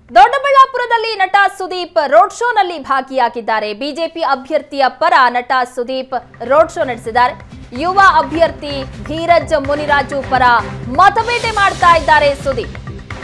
ದೊಡ್ಡಬಳ್ಳಾಪುರದಲ್ಲಿ ನಟ ಸುದೀಪ್ ರೋಡ್ ಶೋನಲ್ಲಿ ಭಾಗಿಯಾಗಿದ್ದಾರೆ ಬಿಜೆಪಿ ಅಭ್ಯರ್ಥಿಯ ಪರ ನಟ ಸುದೀಪ್ ರೋಡ್ ಶೋ ನಡೆಸಿದ್ದಾರೆ ಯುವ ಅಭ್ಯರ್ಥಿ ಧೀರಜ್ ಮುನಿರಾಜು ಪರ ಮತಬೇಟೆ ಮಾಡ್ತಾ ಇದ್ದಾರೆ ಸುದೀಪ್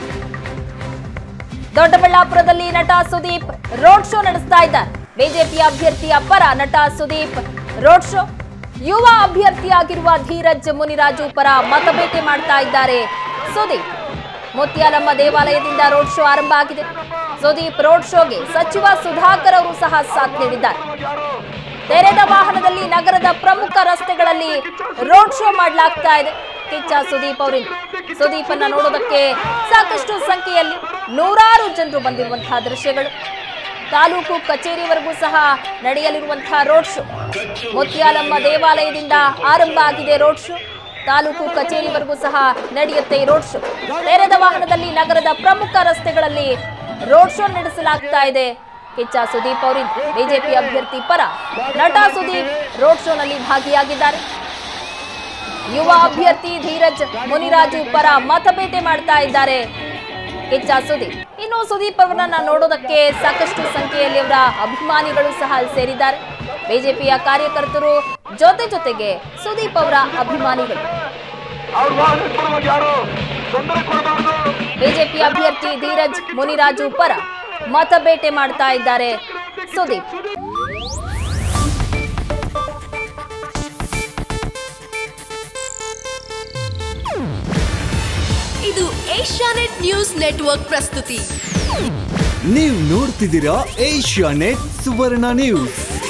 ದೊಡ್ಡಬಳ್ಳಾಪುರದಲ್ಲಿ ನಟ ಸುದೀಪ್ ರೋಡ್ ಶೋ ನಡೆಸ್ತಾ ಇದ್ದಾರೆ ಬಿಜೆಪಿ ಅಭ್ಯರ್ಥಿಯ ಪರ ನಟ ಸುದೀಪ್ ರೋಡ್ ಶೋ ಯುವ ಅಭ್ಯರ್ಥಿಯಾಗಿರುವ ಧೀರಜ್ ಮುನಿರಾಜು ಪರ ಮತಬೇಟೆ ಮಾಡ್ತಾ ಇದ್ದಾರೆ ಸುದೀಪ್ ಮುತ್ಯಾಲಮ್ಮ ದೇವಾಲಯದಿಂದ ರೋಡ್ ಶೋ ಆರಂಭ ಆಗಿದೆ ಸುದೀಪ್ ರೋಡ್ ಶೋಗೆ ಸಚಿವ ಸುಧಾಕರ್ ಅವರು ಸಹ ಸಾಥ್ ನೀಡಿದ್ದಾರೆ ತೆರೆದ ವಾಹನದಲ್ಲಿ ನಗರದ ಪ್ರಮುಖ ರಸ್ತೆಗಳಲ್ಲಿ ರೋಡ್ ಶೋ ಮಾಡಲಾಗ್ತಾ ಇದೆ ಕಿಚ್ಚ ಸುದೀಪ್ ಅವರಿಂದ ಸುದೀಪ್ ಅನ್ನ ನೋಡೋದಕ್ಕೆ ಸಾಕಷ್ಟು ಸಂಖ್ಯೆಯಲ್ಲಿ ನೂರಾರು ಜನರು ಬಂದಿರುವಂತಹ ದೃಶ್ಯಗಳು ತಾಲೂಕು ಕಚೇರಿವರೆಗೂ ಸಹ ನಡೆಯಲಿರುವಂತಹ ರೋಡ್ ಶೋ ಮುತ್ಯಾಲಮ್ಮ ದೇವಾಲಯದಿಂದ ಆರಂಭ ಆಗಿದೆ ರೋಡ್ ಶೋ ತಾಲೂಕು ಕಚೇರಿವರೆಗೂ ಸಹ ನಡೆಯುತ್ತೆ ಈ ರೋಡ್ ಶೋ ತೆರೆದ ವಾಹನದಲ್ಲಿ ನಗರದ ಪ್ರಮುಖ ರಸ್ತೆಗಳಲ್ಲಿ ರೋಡ್ ಶೋ ನಡೆಸಲಾಗ್ತಾ ಇದೆ ಕಿಚ್ಚ ಸುದೀಪ್ ಅವರಿಂದ ಬಿಜೆಪಿ ಅಭ್ಯರ್ಥಿ ಪರ ನಟ ಸುದೀಪ್ ರೋಡ್ ಶೋನಲ್ಲಿ ಭಾಗಿಯಾಗಿದ್ದಾರೆ ಯುವ ಅಭ್ಯರ್ಥಿ ಧೀರಜ್ ಮುನಿರಾಜು ಪರ ಮತಬೇಟೆ ಮಾಡ್ತಾ ಇದ್ದಾರೆ ಕಿಚ್ಚ ಸುದೀಪ್ ಇನ್ನು ಸುದೀಪ್ ಅವರನ್ನ ನೋಡೋದಕ್ಕೆ ಸಾಕಷ್ಟು ಸಂಖ್ಯೆಯಲ್ಲಿ ಅವರ ಅಭಿಮಾನಿಗಳು ಸಹ ಅಲ್ಲಿ ಸೇರಿದ್ದಾರೆ ಬಿಜೆಪಿಯ ಕಾರ್ಯಕರ್ತರು ಜೊತೆ ಜೊತೆಗೆ ಸುದೀಪ್ ಅವರ ಅಭಿಮಾನಿಗಳು ಅವ್ರು ವಾಹನ ಕೊಡುವಾಗ ಯಾರು ತೊಂದರೆ ಕೊಡಬಾರ್ದು ಬಿಜೆಪಿ ಅಭ್ಯರ್ಥಿ ಧೀರಜ್ ಮುನಿರಾಜು ಪರ ಮತಬೇಟೆ ಮಾಡ್ತಾ ಇದ್ದಾರೆ ಸುದೀಪ್ ಇದು ಏಷ್ಯಾನೆಟ್ ನ್ಯೂಸ್ ನೆಟ್ವರ್ಕ್ ಪ್ರಸ್ತುತಿ ನೀವು ನೋಡ್ತಿದ್ದೀರಾ ಏಷ್ಯಾ ನೆಟ್ ಸುವರ್ಣ ನ್ಯೂಸ್